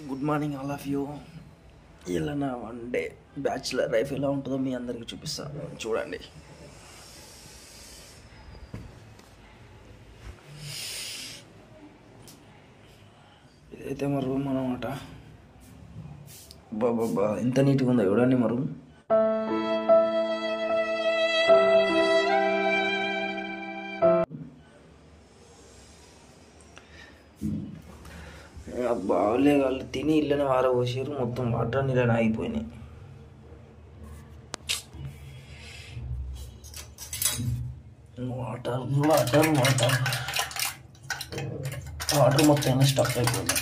Good morning all of you ఇలా నా one day bachelor life ఎలా ఉంటుందో మీ అందరికీ చూపిస్తాను చూడండి ఇదైతే మా రూమ్ అనమాట బాబా ఎంత నీట్గా ఉందో చూడండి మా రూమ్ బావలే వాళ్ళు తిని ఇళ్ళని వారబోసారు మొత్తం వాటర్ నీళ్ళని ఆగిపోయినాయి వాటర్ వాటర్ వాటర్ వాటర్ మొత్తం స్టక్ అయిపోయింది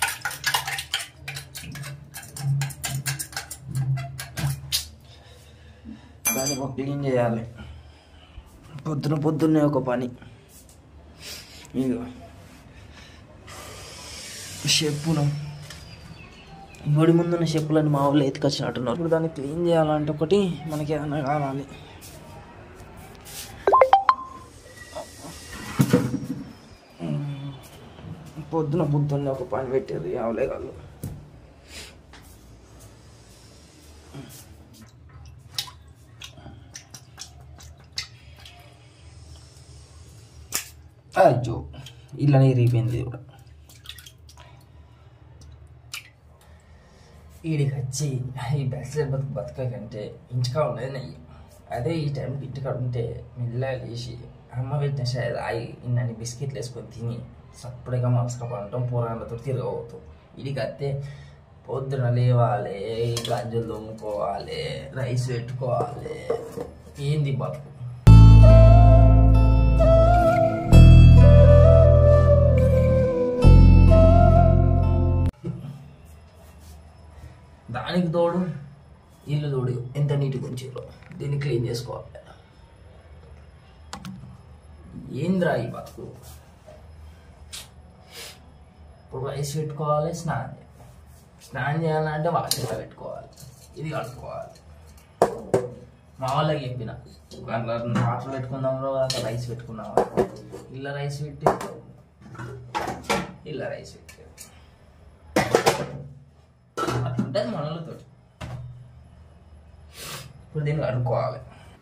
దాన్ని ఒక క్లీన్ చేయాలి పొద్దున పొద్దున్నే ఒక పని ఇదిగో చెప్పును బడి ముందున్న చెప్పులని మా వాళ్ళు ఎత్తుకొచ్చినట్టున్నారు ఇప్పుడు దాన్ని క్లీన్ చేయాలంటే ఒకటి మనకి ఏదైనా కావాలి పొద్దున పొద్దున్న ఒక పని పెట్టారు అవలే కాదు అయ్యో ఇళ్ళని రీపోయింది కూడా వీడికి వచ్చి ఈ బ్యాచిలర్ బతుకు బతకకంటే ఇంటికా ఉండేది నెయ్యి అదే ఈ టైంకి ఇంటికాడ ఉంటే మెల్లగా లేచి అమ్మ పెట్టిన షాయి రాయి ఇన్నని బిస్కెట్లు వేసుకొని తిని సప్పుడుగా మనసుగా పండటం పూరాలతో తిరగబోతాం వీడికి అత్తే పొద్దున లేవాలి గంజలు దొమ్ముకోవాలి రైస్ పెట్టుకోవాలి ఏంది బతుకు దానికి తోడు ఇల్లు తోడు ఎంత నీట్గా ఉంచారో దీన్ని క్లీన్ చేసుకోవాలి ఏంద్రా ఈ బతుకు ఇప్పుడు రైస్ పెట్టుకోవాలి స్నానం చేయాలి స్నానం చేయాలంటే వాషన్లో పెట్టుకోవాలి ఇది కడుక్కోవాలి మా వాళ్ళకి చెప్పిన వాటర్ పెట్టుకుందాం తర్వాత రైస్ పెట్టుకుందాం ఇళ్ళ రైస్ పెట్టి ఇళ్ళ రైస్ పెట్టి అట్లుంటుంది మనలతో ఇప్పుడు దీన్ని కడుక్కోవాలి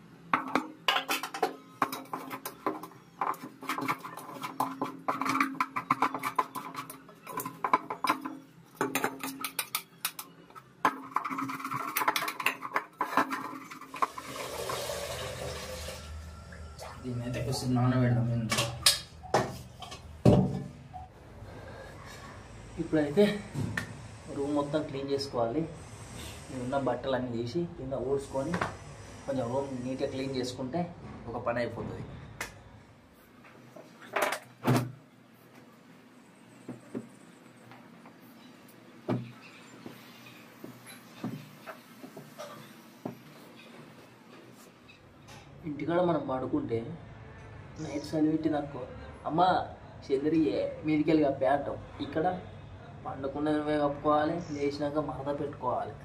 దీన్ని అయితే కొంచెం నానబెడదాం ఇందులో ఇప్పుడైతే రూమ్ మొత్తం క్లీన్ చేసుకోవాలి ఉన్న బట్టలు అన్నీ తీసి కింద ఊడ్చుకొని కొంచెం రూమ్ నీట్గా క్లీన్ చేసుకుంటే ఒక పని అయిపోతుంది ఇంటికాడ మనం పడుకుంటే నైట్ చలి పెట్టిందనుకో అమ్మ చంద్రియే మీదికెళ్ళి కప్పే అంటాం ఇక్కడ పండుకున్నవే కప్పుకోవాలి లేచినాక మరద పెట్టుకోవాలి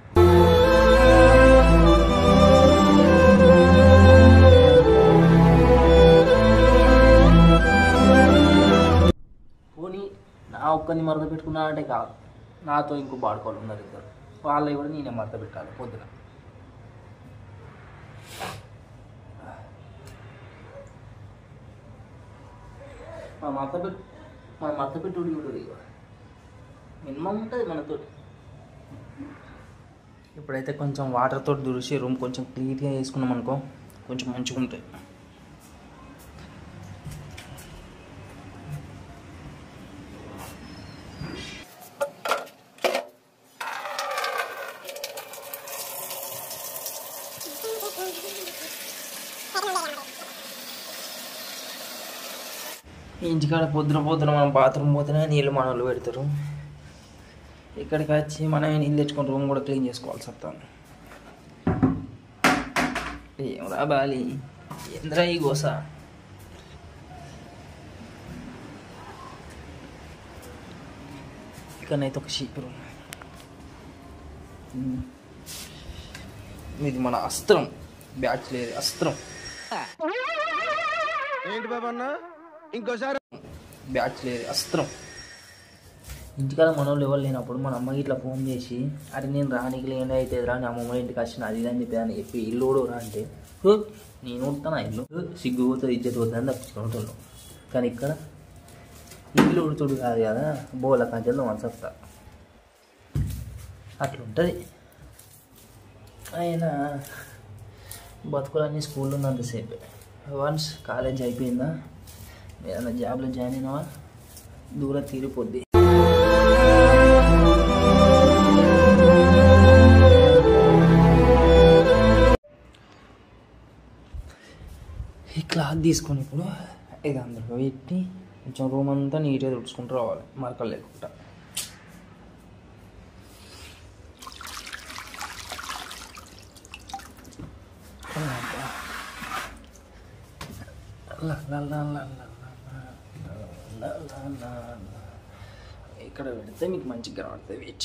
పోనీ నా ఒక్కరిని మరద పెట్టుకున్నా అంటే కాదు నాతో ఇంకో బాడుకోవాలి ఉన్నారు ఇద్దరు వాళ్ళవి కూడా నేనే మరద పెట్టాలి పొద్దున మన మరద పెట్టు మన మరద పెట్టుడు చూడు ఇక మినిమం ఉంటుంది మనతో ఇప్పుడైతే కొంచెం వాటర్తో దుడిసి రూమ్ కొంచెం క్లీన్గా వేసుకున్నాం అనుకో కొంచెం మంచిగా ఉంటాయి ఇంటికాడ పొద్దున పొద్దున మనం బాత్రూమ్ పోతేనే నీళ్ళు మనోళ్ళు పెడతారు ఇక్కడికి వచ్చి మనమే నీళ్ళు తెచ్చుకొని రూమ్ కూడా క్లీన్ చేసుకోవాల్సి వస్తాను ఏం రా బాలి ఏంద్రా ఈ గోస ఇక్కడనైతే ఒక షీప్ రూమ్ ఇది మన అస్త్రం బ్యాచ్ లేదు అస్త్రం ఏంటి బాబన్న ఇంకోసారి బ్యాచ్ లేదు అస్త్రం ఇంటికాడ మనోళ్ళు ఎవరు లేనప్పుడు మన అమ్మకి ఇట్లా ఫోన్ చేసి అరే నేను రానికి లేని అయితే రా నీ అమ్మమ్మ ఇంటికి వచ్చిన అది ఇది అని చెప్పి అని చెప్పి ఇల్లు కూడా రా అంటే "హు, నేను ఉడతాను ఇల్లు హు, సిగ్గు పోతుంది ఇజ్జత్ పోతుంది అని తప్పించుకుంటున్నాం కానీ ఇక్కడ ఇల్లు ఉడుతుడు కాదు కదా బోల కంచెల్లో మనసత్తా అట్లుంటుంది అయినా బతుకులన్నీ స్కూల్లో ఉన్నంతసేపే వన్స్ కాలేజ్ అయిపోయిందా ఏదైనా జాబ్లో జాయిన్ అయినావా దూరం తీరిపోద్ది ఈ క్లాత్ తీసుకొని ఇప్పుడు ఇది అందులో పెట్టి కొంచెం రూమ్ అంతా నీట్గా తుడుచుకుంటూ రావాలి మరకలు లేకుండా లా, లా, లా, లా, లా, లా, లా, లా, లా, లా. ఇక్కడ పెడితే మీకు మంచిగా కనబడుతుంది వెయిట్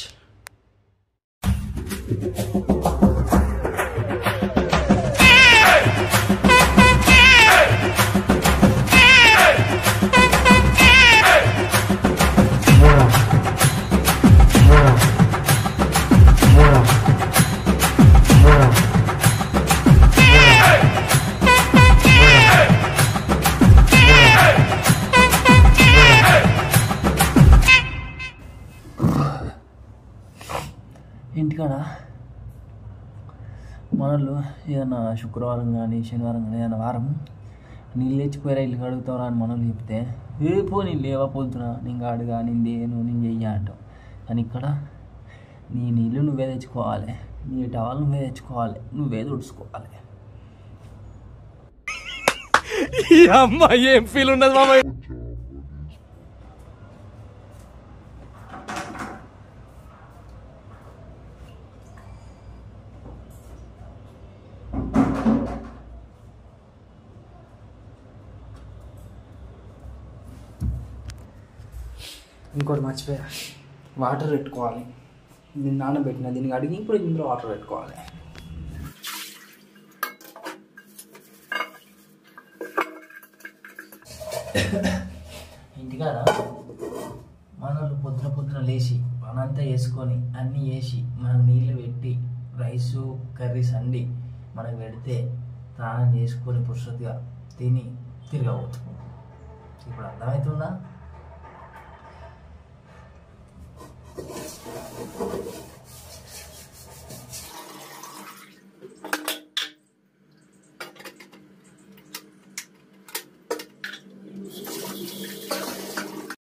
ఇంటికాడ మనలు ఏదైనా శుక్రవారం కానీ శనివారం కానీ ఏదైనా వారం నీళ్ళు తెచ్చిపోయారా ఇల్లు కడుగుతారా అని మనలు చెప్తే ఏ పో నేను లేవా పొద్దున నేను అడుగా నేను దేను నేను చెయ్య అంటావు కానీ ఇక్కడ నీ నీళ్ళు నువ్వే తెచ్చుకోవాలి నీ టవాల్ నువ్వే తెచ్చుకోవాలి నువ్వే తుడుచుకోవాలి ఇంకోటి మర్చిపోయా వాటర్ పెట్టుకోవాలి దీన్ని నానబెట్టిన దీనికి అడిగి ఇప్పుడు ఇందులో వాటర్ పెట్టుకోవాలి ఇంటికాడ మనలు పొద్దున పొద్దున లేచి పనంతా వేసుకొని అన్నీ వేసి మనకు నీళ్ళు పెట్టి రైసు కర్రీస్ అండి మనకు పెడితే స్నానం చేసుకొని పురుషుగా తిని తిరగవచ్చు ఇప్పుడు అర్థమవుతుందా